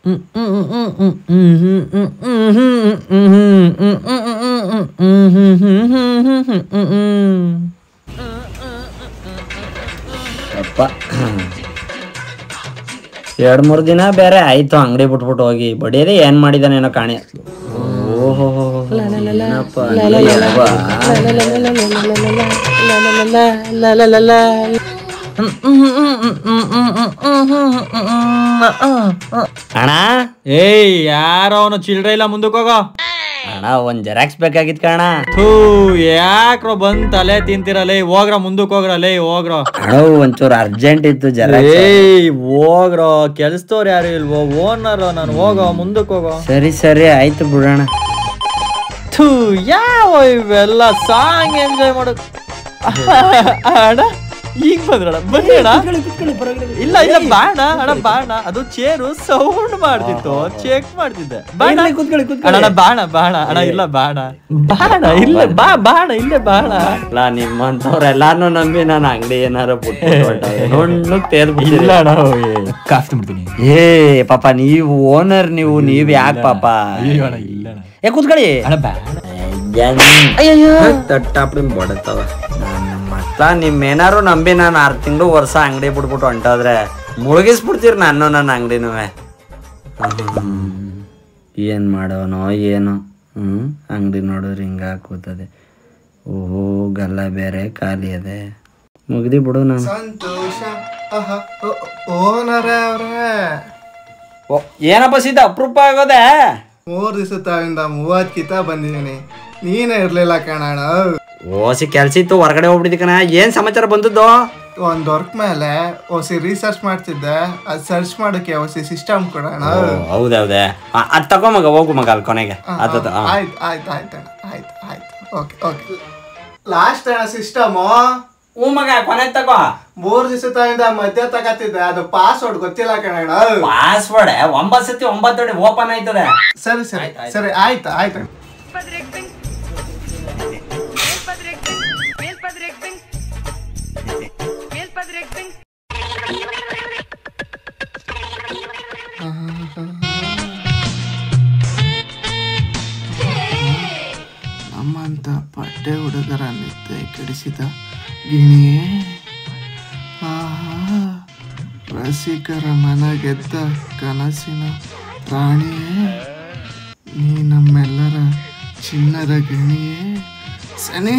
ಅಪ್ಪ ಎರಡು ಮೂರು ದಿನ ಬೇರೆ ಆಯ್ತು ಅಂಗಡಿ ಬಿಟ್ಬಿಟ್ಟು ಹೋಗಿ ಬಡಿಯದೇ ಏನ್ ಮಾಡಿದಾನೇನೋ ಕಾಣಿ ಓಹೋ ಏನಪ್ಪ ಅಲ್ಲಯ್ಯವ್ವ. ಅಣ್ಣ ಏಯ್ ಯಾರೋ ಅವನು ಚಿಲ್ಡ್ರ ಇಲ್ಲ ಮುಂದಕ್ಕೆ ಹೋಗೋ ಅಣ್ಣ ಒಂದ್ ಜೆರಾಕ್ಸ್ ಬೇಕಾಗಿತ್ ಕಣ ಥೂ ಯಾಕ್ರೋ ಬಂದ್ ತಲೆ ತಿಂತಿರಲೇ ಹೋಗ್ರ ಮುಂದಕ್ಕೆ ಹೋಗ್ರಲೇ ಹೋಗ್ರ ಅಣ್ಣ ಒಂಚೂರು ಅರ್ಜೆಂಟ್ ಇತ್ತು ಜೆರಾಕ್ಸ್ ಏಯ್ ಹೋಗ್ರೋ ಕೆಲ್ಸದವ್ರು ಯಾರು ಇಲ್ವೋ ಓನರ್ ನಾನು ಹೋಗೋ ಮುಂದಕ್ಕೆ ಹೋಗೋ ಸರಿ ಸರಿ ಆಯ್ತು ಬಿಡೋಣ ಥೂ ಯಾವ ಇವೆಲ್ಲ ಸಾಂಗ್ ಎಂಜಾಯ್ ಮಾಡೋದು ಅಣ್ಣ ಈಗ ಬಂದ್ರಣ ಬನ್ನಿ ಅಣ್ಣ ಇಲ್ಲ ಇಲ್ಲ ಬಾಣ ಅಣ್ಣ ಬಾಣ ಅದು ಚೇರು ಸೌಂಡ್ ಮಾಡ್ತಿತ್ತು ಚೆಕ್ ಮಾಡ್ತಿದ್ದೆ ಬಾಣ ಅಣ್ಣ ಅಣ್ಣ, ಬಾಣ ಬಾಣ ಅಣ್ಣ ಇಲ್ಲ ಬಾಣ ಬಾಣ ಇಲ್ಲ ಬಾ ಬಾಣ ಇಲ್ಲೇ ಬಾಣ ಅಲ್ಲ ನಿಮ್ಮಂತವ್ರೆಲ್ಲಾನು ನಂಬಿ ನಾನು ಅಂಗಡಿ ಏನಾರು ಬಿಟ್ಟು ತೇದ್ ಇಲ್ಲ ಅಣ್ಣ ಕಾಫ್ ತುಂಬಿಡ್ತೀನಿ ಏ ಪಾಪ ನೀವು ಓನರ್ ನೀವು ನೀವ್ ಯಾಕೆ ಪಾಪ ಅಯ್ಯೋ ಅಣ್ಣ ಇಲ್ಲ ಅಣ್ಣ ಏ ಕೂತ್ಕೊಳ್ಳಿ ಅಣ್ಣ ಬಾಣ ತಟ್ಟಾಪ್ಡಿ ಬಡತವ ಮತ್ತ ನಿಮ್ಮೇನಾರು ನಂಬಿ ನಾನು ಆರು ತಿಂಗಳು ವರ್ಷ ಅಂಗಡಿ ಬಿಟ್ಬಿಟ್ಟು ಹೊಂಟೋದ್ರೆ ಮುಳುಗಿಸ್ಬಿಡ್ತೀರಿ ನಾನು ನನ್ನ ಅಂಗಡಿನೂ ಏನ್ ಮಾಡೋನೋ ಏನೋ ಹ್ಮ್ ಅಂಗಡಿ ನೋಡಿದ್ರೆ ಹಿಂಗ ಕೂತದೆ ಓಹೋ ಗಲ್ಲ ಬೇರೆ ಖಾಲಿ ಅದೆ ಮುಗ್ದಿ ಬಿಡು ನಾನು ಸಂತೋಷ ಓನರೇ ಅವ್ರೆ ಓ ಏನಪ್ಪ ಸೀದಾ ಅಪರೂಪ ಆಗೋದೆ ಮೂರ್ ದಿವಸ ತಾವಿಂದ ಮೂವತ್ ಕಿತ ಬಂದಿದ್ದೀನಿ ನೀನೇ ಇರ್ಲಿಲ್ಲ ಕಣಣ್ಣ ಓಸಿ ಕೆಲ್ಸ ಇತ್ತು ಹೊರಗಡೆ ಹೋಗ್ಬಿಟ್ಟಿದ್ದೆ ಕಣ ಏನ್ ಸಮಾಚಾರ ಬಂದದ್ದು ಒಂದ್ ವರ್ಕ್ ಮೇಲೆ ಹೊಸಿ ರಿಸರ್ಚ್ ಮಾಡ್ತಿದ್ದೆ ಅದ್ ಸರ್ಚ್ ಮಾಡಕ್ಕೆ ಹೊಸಿ ಸಿಸ್ಟಮ್ ಕೊಡೋಣ ಹೌದೌದೆ ಅದ್ ತಗೋ ಮಗ ಹೋಗು ಮಗ ಅಲ್ಲಿ ಕೊನೆಗೆ ಅದ ಆಯ್ತು ಆಯ್ತು ಆಯ್ತು ಅಣ್ಣ ಆಯ್ತು ಆಯ್ತು ಓಕೆ ಓಕೆ ಲಾಸ್ಟ್ ಅಣ್ಣ ಸಿಸ್ಟಮು ಹ್ಞೂ ಮಗ ಕೊನೆ ತಗೋ ಮೂರ್ ದಿವಸ ತಾವಿಂದ ಮಧ್ಯ ತಗತ್ತಿದ್ದೆ ಅದು ಪಾಸ್ವರ್ಡ್ ಗೊತ್ತಿಲ್ಲ ಕಣಣ್ಣ ಪಾಸ್ವರ್ಡ್ ಒಂಬತ್ತು ಸತಿ ಒಂಬತ್ತು ಅಡಿ ಓಪನ್ ಆಯ್ತದೆ ಸರಿ ಸರಿ ಸರಿ ಆಯ್ತು ಆಯ್ತು ಅಣ್ಣ. Meel padrekting. Meel padrekting. ನಮ್ಮಂತ ಪಟ್ಟೆ ಹುಡುಗರ ನಿತ್ಯ ಕೆಡಿಸಿದ ಗಿಣಿಯೇ ಆಹಾ ರಸಿಕರ ಮನ ಗೆದ್ದ ಕನಸಿನ ಪ್ರಾಣಿಯೇ ನೀ ನಮ್ಮೆಲ್ಲರ ಚಿನ್ನದ ಗಿಣಿಯೇ ಸನಿ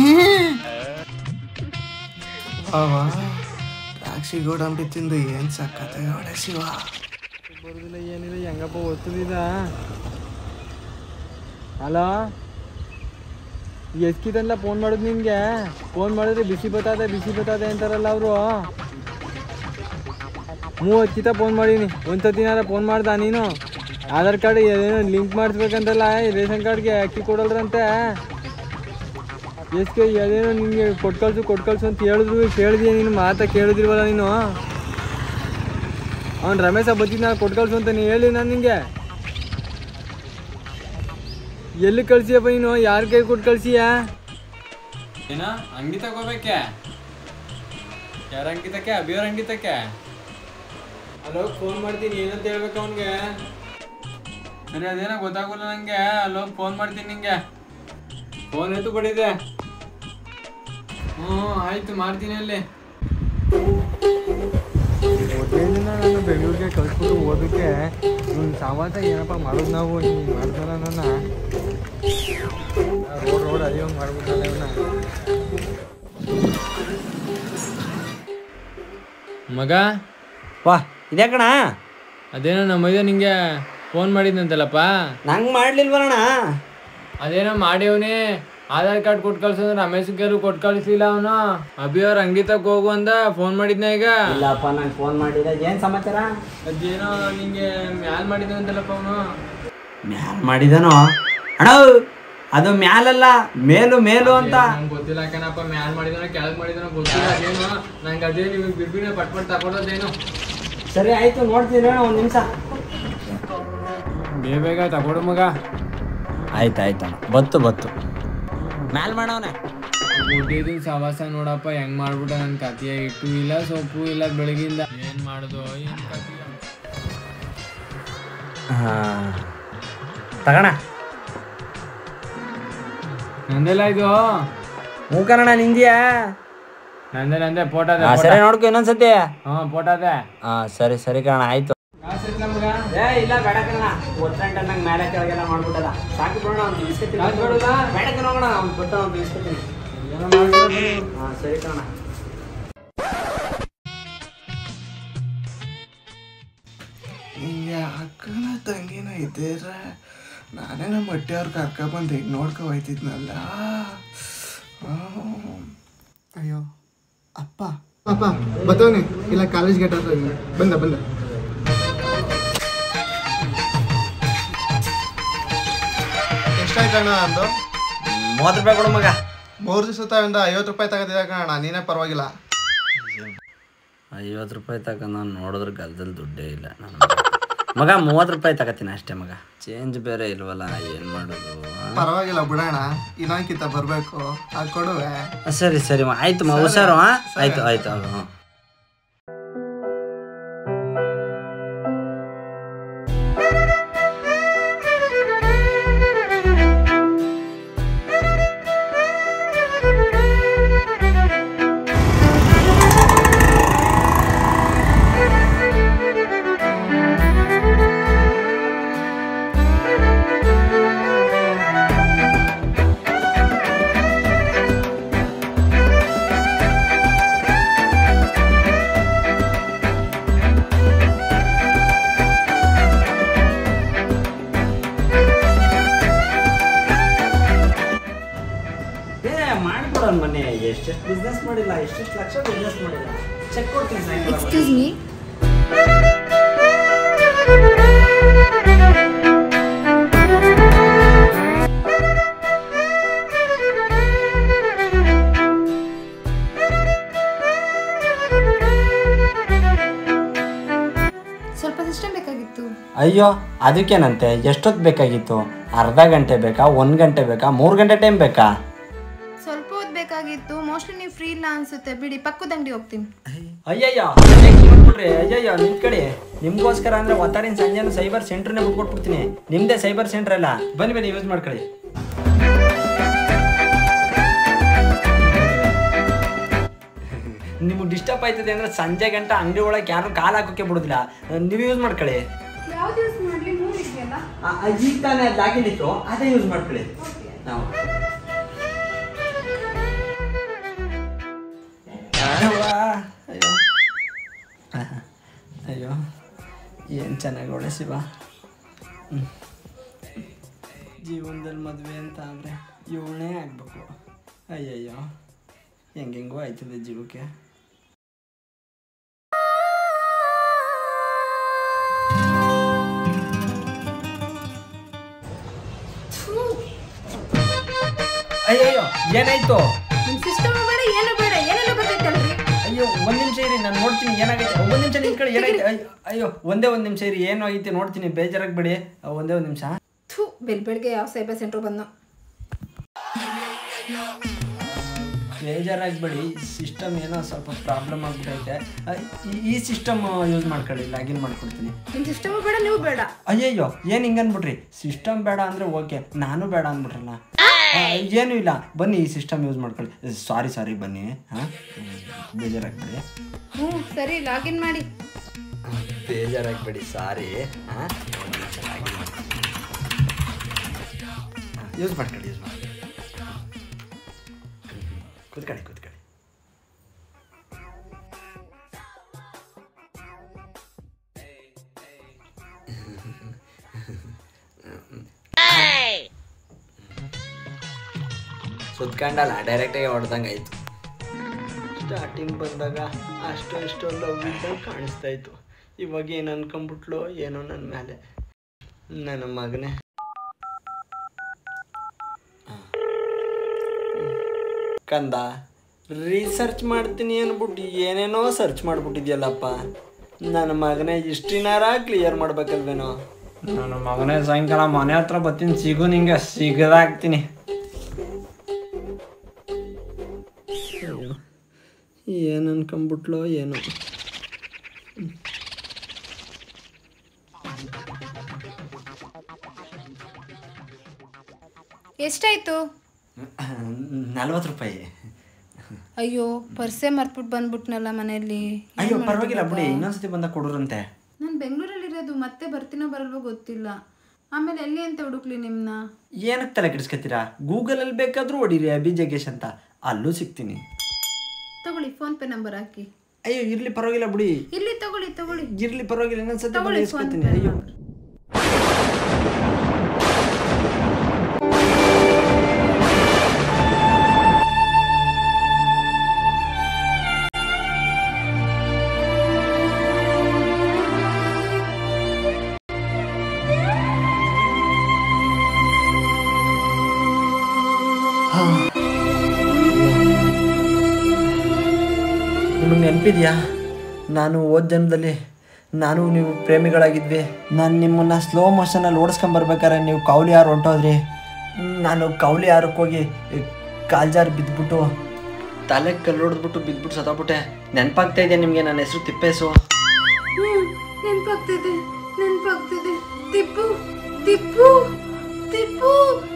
ಅವ ದ್ರಾಕ್ಷಿ ಗೋಡಂಬಿ ತಿಂದು ಏನ್ ಸಕ್ಕತ್ತೆ ಹೊಡೆ ಶಿವ ಏನಿಲ್ಲ ಹೆಂಗಪ್ಪ ಓದ್ತಿದ್ದ ಹಲೋ ಎಷ್ಟಿದಲ್ಲ ಫೋನ್ ಮಾಡೋದು ನಿಮ್ಗೆ ಫೋನ್ ಮಾಡಿದ್ರೆ ಬಿಸಿ ಬತ್ತದೆ ಬಿಸಿ ಬತ್ತದೆ ಅಂತಾರಲ್ಲ ಅವರು ಮೂವತ್ತು ಕಿತ ಫೋನ್ ಮಾಡೀನಿ ಒಂದು ದಿನಾರ ಫೋನ್ ಮಾಡ್ದ ನೀನು ಆಧಾರ್ ಕಾರ್ಡ್ ಏನೇನೋ ಲಿಂಕ್ ಮಾಡಿಸ್ಬೇಕಂತಲ್ಲ ಈ ರೇಷನ್ ಕಾರ್ಡ್ಗೆ ಅಕ್ಕಿ ಕೊಡಲ್ರಂತೆ ಎಸ್ಕೆ ಅದೇನೋ ನಿಮಗೆ ಕೊಟ್ಟು ಕಳ್ಸು ಕೊಟ್ಟು ಕಳ್ಸು ಅಂತ ಹೇಳಿದ್ರು ಕೇಳಿದ್ಯಾ ನೀನು ಮಾತಾ ಕೇಳಿದಿಲ್ವಲ್ಲ ನೀನು ಅವ್ನು ರಮೇಶ ಬತ್ತಿದ್ನ ಕೊಟ್ಟು ಕಳ್ಸು ಅಂತ ನೀನು ಹೇಳಿ ನಾನು ನಿಂಗೆ ಎಲ್ಲಿ ಕಳ್ಸಿಯಪ್ಪ ನೀನು ಯಾರ ಕೈ ಕೊಟ್ಟು ಕಳ್ಸಿಯಾ ಏನ ಅಂಗಿ ತಗೋಬೇಕೆ ಯಾರ ಅಂಗಿ ತಕ್ಕೆ ಅಭಿಯವ್ರ ಅಂಗಿ ತಕ್ಕೆ ಹಲೋ ಫೋನ್ ಮಾಡ್ತೀನಿ ಏನಂತ ಹೇಳ್ಬೇಕು ಅವನಿಗೆ ಸರಿ ಅದೇನೋ ಗೊತ್ತಾಗಲ್ಲ ನಂಗೆ ಅಲ್ಲೋ ಫೋನ್ ಮಾಡ್ತೀನಿ ನಿಂಗೆ ಫೋನ್ ಎತ್ತು ಬಡಿದೆ ಹ್ಞೂ ಆಯ್ತು ಮಾಡ್ತೀನಿ ಅಲ್ಲಿ ಮೊದಲಿಂದ ನಾನು ಬೆಂಗಳೂರಿಗೆ ಕಳ್ಸ್ಬಿಟ್ಟು ಓದಕ್ಕೆ ಇವ್ನ ಸಾವಾಸ ಏನಪ್ಪ ಮಾಡೋದು ನಾವು ಹಿಂಗೆ ಮಾಡ್ತಾರ ನನ್ನ ರೋಡ್ ರೋಡ್ ಅರಿಯೋಂಗೆ ಮಾಡ್ಬಿಟ್ಟಲ್ಲ ಇವನ್ನ ಮಗ ವಾ ಇದೇ ಕಣ ಅದೇನೋ ನಮ್ಮ ಮೈದ ನಿಂಗೆ ಫೋನ್ ಮಾಡಿದ್ನಂತಲ್ಲಪ್ಪ ನಂಗೆ ಮಾಡ್ಲಿಲ್ವಣ್ಣ ಅದೇನೋ ಮಾಡ್ಯವನೇ ಆಧಾರ್ ಕಾರ್ಡ್ ಕೊಟ್ಟು ಕಳ್ಸಂದ್ರೆ ರಮೇಶ್ ಕೇಳು ಕೊಟ್ಟು ಕಳಿಸ್ಲಿಲ್ಲ ಅವನು ಅಭಿ ಅವ್ರ ಅಂಗಡಿ ತಗ ಹೋಗು ಅಂದ ಫೋನ್ ಮಾಡಿದ್ನ ಈಗ ಇಲ್ಲಪ್ಪ ನಂಗೆ ಫೋನ್ ಮಾಡಿದ ಏನ್ ಸಮಾಚಾರ ಅದೇನೋ ನಿಂಗೆ ಮ್ಯಾಲ್ ಮಾಡಿದ್ನಂತಲ್ಲಪ್ಪ ಅವನು ಮ್ಯಾಲ್ ಮಾಡಿದನೋ ಅಣ್ಣ ಅದು ಮ್ಯಾಲಲ್ಲ ಮೇಲು ಮೇಲು ಅಂತ ನಂಗೆ ಗೊತ್ತಿಲ್ಲ ಕಣಪ್ಪ ಮ್ಯಾಲ್ ಮಾಡಿದನೋ ಕೆಳಗ್ ಮಾಡಿದನೋ ಗೊತ್ತಿಲ್ಲ ಅದೇನು ನಂಗೆ ಅದೇ ನಿಮಗೆ ಬಿರ್ಬಿನ ಪಟ್ ಪಟ್ ತಗೊಳೋದೇನು ಸರಿ ಆಯ್ತು ನೋಡ್ತೀನಿ ಒಂದು ನಿಮಿಷ ಬೇಗ ಬೇಗ ತಗೊಡು ಮಗ ಆಯ್ತು ಆಯ್ತಣ್ಣ ಬತ್ತು ಬತ್ತು ಮ್ಯಾಲ್ ಮಾಡವನೆ ಗುಡ್ಡಿದಿನ ಸವಾಸ ನೋಡಪ್ಪ ಹೆಂಗ್ ಮಾಡ್ಬಿಟ್ಟ ನನ್ ಕತಿಯ ಇಟ್ಟು ಇಲ್ಲ ಸೊಪ್ಪು ಇಲ್ಲ ಬೆಳಗಿಂದ ಏನ್ ಮಾಡುದು ಏನ್ ಕತಿಯ ಹಾಂ ತಗೋಣ ನಂದೆಲ್ಲ ಇದು ಹ್ಞೂ ಕನ್ನಡ ನಿಂದ್ಯಾ ನಂದೆ ನಂದೆ ಫೋಟೋ ಹಾಂ ಸರಿ ನೋಡ್ಕೊ ಇನ್ನೊಂದ್ಸತಿ ಹ್ಞೂ ಫೋಟೋ ಅದೇ ಹಾಂ ಸರಿ ಸರಿ ಕಣ ಆಯ್ತು ಏ ಇಲ್ಲ ಬೇಡ ಕಣ ಒತ್ತಂಟ ನಂಗೆ ಮೇಲೆ ಕೆಳಗೆಲ್ಲ ಮಾಡ್ಬಿಟ್ಟಲ್ಲ ಸಾಕು ಬಿಡೋಣ ಒಂದು ಇಸ್ಕೊತೀನಿ ಬೇಡ ಕಣ ಹೋಗೋಣ ಅವ್ನು ಬರ್ತಾನ ಒಂದು ಇಸ್ಕೊತೀನಿ ಹಾಂ ಸರಿ ಕಣ ನಿಂಗೆ ಅಕ್ಕನ ತಂಗಿನ ಇದ್ದೀರ ನಾನೇ ನಮ್ಮ ಹೊಟ್ಟೆಯವ್ರು ಕರ್ಕೊಬಂದು ಈಗ ನೋಡ್ಕೊ ಹೋಯ್ತಿದ್ನಲ್ಲ ಅಯ್ಯೋ ಅಪ್ಪ ಅಪ್ಪ ಬತ್ತವನಿ ಇಲ್ಲ ಕಾಲೇಜ್ ಗೇಟ್ ಹತ್ರ ಇದ್ದೀನಿ. ಬಂದ ಬಂದ ಎಷ್ಟಾಯ್ತಣ್ಣ ಅಂದು ಮೂವತ್ತು ರೂಪಾಯಿ ಕೊಡು ಮಗ ಮೂರು ದಿವಸ ತಾವಿಂದ ಐವತ್ತು ರೂಪಾಯಿ ತಗೋತಿದ್ದ ಕಣ ನೀನೇ ಪರವಾಗಿಲ್ಲ ಐವತ್ತು ರೂಪಾಯಿ ತಗೊಂಡು ನಾನು ನೋಡಿದ್ರೆ ಗಲ್ದಲ್ಲಿ ದುಡ್ಡೇ ಇಲ್ಲ ನನ್ನ ಮಗ ಮೂವತ್ತು ರೂಪಾಯಿ ತಗೋತೀನಿ ಅಷ್ಟೇ ಮಗ ಚೇಂಜ್ ಬೇರೆ ಇಲ್ವಲ್ಲ ಏನು ಮಾಡೋದು ಆ? ಪರವಾಗಿಲ್ಲ ಬಿಡೋಣ ಇನ್ನೊಂದ್ಕಿಂತ ಬರಬೇಕು ಅದು ಕೊಡುವೆ ಸರಿ ಸರಿ ಮ- ಆಯ್ತು ಮ ಹುಷಾರು ಹಾಂ ಆಯ್ತು ಆಯ್ತು ಹ್ಞೂ ಏ ಮಾಡಿಕೊಡೋಣ ಮೊನ್ನೆ ಎಷ್ಟೆಷ್ಟು ಬಿಸ್ನೆಸ್ ಮಾಡಿಲ್ಲ ಎಷ್ಟೆಷ್ಟು ಲಕ್ಷ ಬಿಸ್ನೆಸ್ ಮಾಡಿಲ್ಲ ಚೆಕ್ ಕೊಡ್ತೀನಿ ಸಾಯಂಕಾಲ ಎಕ್ಸ್ಕ್ಯೂಸ್ ಮೀ ಸ್ವಲ್ಪ ಸಿಸ್ಟಮ್ ಬೇಕಾಗಿತ್ತು ಅಯ್ಯೋ ಅದಕ್ಕೇನಂತೆ ಎಷ್ಟೊತ್ತು ಬೇಕಾಗಿತ್ತು ಅರ್ಧ ಗಂಟೆ ಬೇಕಾ ಒಂದು ಗಂಟೆ ಬೇಕಾ ಮೂರು ಗಂಟೆ ಟೈಮ್ ಬೇಕಾ ಸ್ವಲ್ಪ ಹೊತ್ತು ಬೇಕಾಗಿತ್ತು ಮೋಸ್ಟ್ಲಿ ನೀವು ಫ್ರೀ ಇಲ್ಲ ಅನ್ಸುತ್ತೆ ಬಿಡಿ ಪಕ್ಕದ ಅಂಗಡಿ ಹೋಗ್ತೀನಿ ಅಯ್ಯಯ್ಯೋ ಬಿಡ್ರಿ ಅಯ್ಯಯ್ಯೋ ನಿಂತ್ ಕಡೆ ನಿಮ್ಗೋಸ್ಕರ ಅಂದ್ರೆ ಒತ್ತಾಡಿನ ಸಂಜೆನೂ ಸೈಬರ್ ಸೆಂಟ್ರನ್ನೇ ಬಿಟ್ಕೊಟ್ಬಿಡ್ತೀನಿ ನಿಮ್ದೇ ಸೈಬರ್ ಸೆಂಟರ್ ಅಲ್ಲ ಬನ್ನಿ ಬನ್ನಿ ಯೂಸ್ ಮಾಡ್ಕೊಳ್ಳಿ ನಿಮ್ಗೆ ಡಿಸ್ಟರ್ಬ್ ಆಯ್ತದೆ ಅಂದ್ರೆ ಸಂಜೆ ಗಂಟೆ ಅಂಗಡಿ ಒಳಗೆ ಯಾರು ಕಾಲು ಹಾಕೋಕೆ ಬಿಡುದಿಲ್ಲ ನೀವು ಯೂಸ್ ಮಾಡ್ಕೊಳ್ಳಿ ಯಾವ್ದು ಯೂಸ್ ಮಾಡಲಿ ಮೂರು ಇದೆಯಲ್ಲ ಆ- ಆ ಈಗ ತಾನೇ ಅದು ಹಾಕಿತ್ತು ಅದೇ ಯೂಸ್ ಮಾಡ್ಕೊಳ್ಳಿ ನಾವು ಅವ್ವಾ, ಅಯ್ಯೋ ಆಹ್, ಅಯ್ಯೋ ಏನು ಚೆನ್ನಾಗಿ ಒಳ್ಳೆ ಶಿವ ಹ್ಮ್. ಜೀವನದಲ್ಲಿ ಮದುವೆ ಅಂತ ಅಂದರೆ ಇವಳೇ ಆಗಬೇಕು ಅಯ್ಯಯ್ಯೋ ಹೆಂಗೆಂಗೋ ಆಯ್ತದೆ ಜೀವಕ್ಕೆ ಅಯ್ಯಯ್ಯೋ ಏನಾಯ್ತು ನಿಮ್ಮ ಸಿಸ್ಟಮ್ ಬೇಡ ಏನು ಬೇಡ ಏನೆಲ್ಲ ಬರ್ತೈತಲ್ರಿ ಅಯ್ಯೋ ಒಂದ್ ನಿಮಿಷ ಇರಿ ನಾನು ನೋಡ್ತೀನಿ ಏನಾಗೈತೆ ಒಂದ್ ನಿಮಿಷ ನಿಂತ್ಕೊಳ್ಳಿ ಏನಾಗೈತೆ ಅಯ್ಯೋ ಅಯ್ಯೋ ಒಂದೇ ಒಂದ್ ನಿಮಿಷ ಇರಿ ಏನು ಆಗೈತೆ ನೋಡ್ತೀನಿ ಬೇಜಾರಾಗ್ಬೇಡಿ ಅಹ್, ಒಂದೇ ಒಂದ್ ನಿಮಿಷ ಥೂ ಬೆಳ್ ಬೆಳಗ್ಗೆ ಯಾವ ಸೈಬರ್ ಸೆಂಟ್ರ್ ಬಂದು ಬೇಜಾರಾಗ್ಬೇಡಿ ಸಿಸ್ಟಮ್ ಏನೋ ಸ್ವಲ್ಪ ಪ್ರಾಬ್ಲಮ್ ಆಗ್ಬಿಟ್ಟೈತೆ ಅಹ್, ಈ- ಈ ಸಿಸ್ಟಮ್ ಯೂಸ್ ಮಾಡ್ಕೊಳ್ಳಿ ಲಾಗಿನ್ ಮಾಡ್ಕೊಡ್ತೀನಿ ನಿಮ್ಮ ಸಿಸ್ಟಮ್ ಬೇಡ ನೀವು ಬೇಡ ಅಯ್ಯಯ್ಯೋ ಏನು ಹಿಂಗೆ ಅನ್ಬಿಟ್ರಿ ಸಿಸ್ಟಮ್ ಬೇಡ ಅಂದರೆ ಓಕೆ ನಾನು ಬೇಡ ಅಂದ್ಬಿಟ್ರಲ್ಲ ಅಹ್, ಏನೂ ಇಲ್ಲ ಬನ್ನಿ ಈ ಸಿಸ್ಟಮ್ ಯೂಸ್ ಮಾಡ್ಕೊಳ್ಳಿ ಸಾರಿ ಸಾರಿ ಬನ್ನಿ ಹಾಂ ಬೇಜಾರಾಗ್ಬೇಡಿ ಹ್ಞೂ ಸರಿ ಲಾಗಿನ್ ಮಾಡಿ ಬೇಜಾರಾಗ್ಬೇಡಿ ಸಾರಿ ಯೂಸ್ ಮಾಡ್ಕೊಳ್ಳಿ ಯೂಸ್ ಮಾಡಿ ಕೂತ್ಕೊಳ್ಳಿ ಕೂತ್ಕೊಳ್ಳಿ ಸುತ್ಕೊಂಡಲ್ಲ ಡೈರೆಕ್ಟಾಗಿ ಹೊಡೆದಂಗೆ ಆಯಿತು ಸ್ಟಾರ್ಟಿಂಗ್ ಬಂದಾಗ ಅಷ್ಟು ಇಷ್ಟು ಲವ್ ಇದ್ದಂಗೆ ಕಾಣಿಸ್ತಾ ಇತ್ತು ಇವಾಗ ಏನು ಅನ್ಕೊಂಬಿಟ್ಲು ಏನೋ ನನ್ನ ಮೇಲೆ ನನ್ನ ಮಗನೇ ಕಂದ ರಿಸರ್ಚ್ ಮಾಡ್ತೀನಿ ಅಂದ್ಬಿಟ್ಟು ಏನೇನೋ ಸರ್ಚ್ ಮಾಡ್ಬಿಟ್ಟಿದ್ಯಲ್ಲಪ್ಪ ನನ್ನ ಮಗನೇ ಇಷ್ಟಿನಾರ ಕ್ಲಿಯರ್ ಮಾಡ್ಬೇಕಲ್ವೇನೋ ನನ್ನ ಮಗನೇ ಸಾಯಂಕಾಲ ಮನೆ ಹತ್ರ ಬರ್ತೀನಿ ಸಿಗು ನಿಂಗೆ ಸಿಗದಾಗ್ತೀನಿ ಏನು ಅನ್ಕೊಂಬಿಟ್ಲೋ ಏನೋ ಎಷ್ಟಾಯ್ತು ನಲ್ವತ್ತು ರೂಪಾಯಿ ಅಯ್ಯೋ ಪರ್ಸೆ ಮರ್ತ್ಬಿಟ್ಟು ಬಂದ್ಬಿಟ್ನಲ್ಲ ಮನೆಯಲ್ಲಿ ಅಯ್ಯೋ ಪರವಾಗಿಲ್ಲ ಬಿಡಿ ಇನ್ನೊಂದ್ಸತಿ ಬಂದಾಗ ಕೊಡ್ರಂತೆ ನಾನು ಬೆಂಗಳೂರಲ್ಲಿರೋದು ಮತ್ತೆ ಬರ್ತೀನೋ ಬರಲ್ವೋ ಗೊತ್ತಿಲ್ಲ ಆಮೇಲೆ ಎಲ್ಲಿ ಅಂತ ಹುಡುಕ್ಲಿ ನಿಮ್ಮನ್ನ ಏನಕ್ಕೆ ತಲೆ ಕೆಡಿಸ್ಕೊತೀರಾ ಗೂಗಲಲ್ಲಿ ಬೇಕಾದರೂ ಹೊಡೀರಿ ಅಭಿ ಜಗ್ಗೇಶ್ ಅಂತ ಅಲ್ಲೂ ಸಿಗ್ತೀನಿ ತಗೊಳ್ಳಿ ಫೋನ್ ಪೇ ನಂಬರ್ ಹಾಕಿ ಅಯ್ಯೋ ಇರ್ಲಿ ಪರವಾಗಿಲ್ಲ ಬಿಡಿ ಇಲ್ಲಿ ತಗೊಳ್ಳಿ ತಗೊಳ್ಳಿ ಇರ್ಲಿ ಪರವಾಗಿಲ್ಲ ಇನ್ನೊಂದ್ಸತಿ ಬಂದು ತಗೊಳ್ಳಿ ಫೋನ್ ಇಸ್ಕೊತೀನಿ ಅಯ್ಯೋ ನಿಮಗೆ ನೆನಪಿದ್ಯಾ ನಾನು ಹೋದ ಜನ್ಮದಲ್ಲಿ ನಾನು ನೀವು ಪ್ರೇಮಿಗಳಾಗಿದ್ವಿ ನಾನು ನಿಮ್ಮನ್ನು ಸ್ಲೋ ಮೋಷನಲ್ಲಿ ಓಡಿಸ್ಕೊಂಬರ್ಬೇಕಾದ್ರೆ ನೀವು ಕೌಲಿ ಯಾರು ಹೊಂಟೋದ್ರಿ ನಾನು ಕೌಲಿ ಯಾರಕ್ಕೆ ಹೋಗಿ ಕಾಲ್ಜಾರ್ ಬಿದ್ದುಬಿಟ್ಟು ತಲೆ ಕಲ್ಲೊಡೆದ್ಬಿಟ್ಟು ಬಿದ್ದುಬಿಟ್ಟು ಸತ್ತೋಗ್ಬಿಟ್ಟೆ ನೆನಪಾಗ್ತಾ ಇದೆ ನಿಮಗೆ ನನ್ನ ಹೆಸರು ತಿಪ್ಪೇಸು ಹ್ಮ್ ನೆನ್ಪಾಗ್ತಿದೆ ನೆನ್ಪಾಗ್ತಿದೆ ತಿಪ್ಪು ತಿಪ್ಪು ತಿಪ್ಪು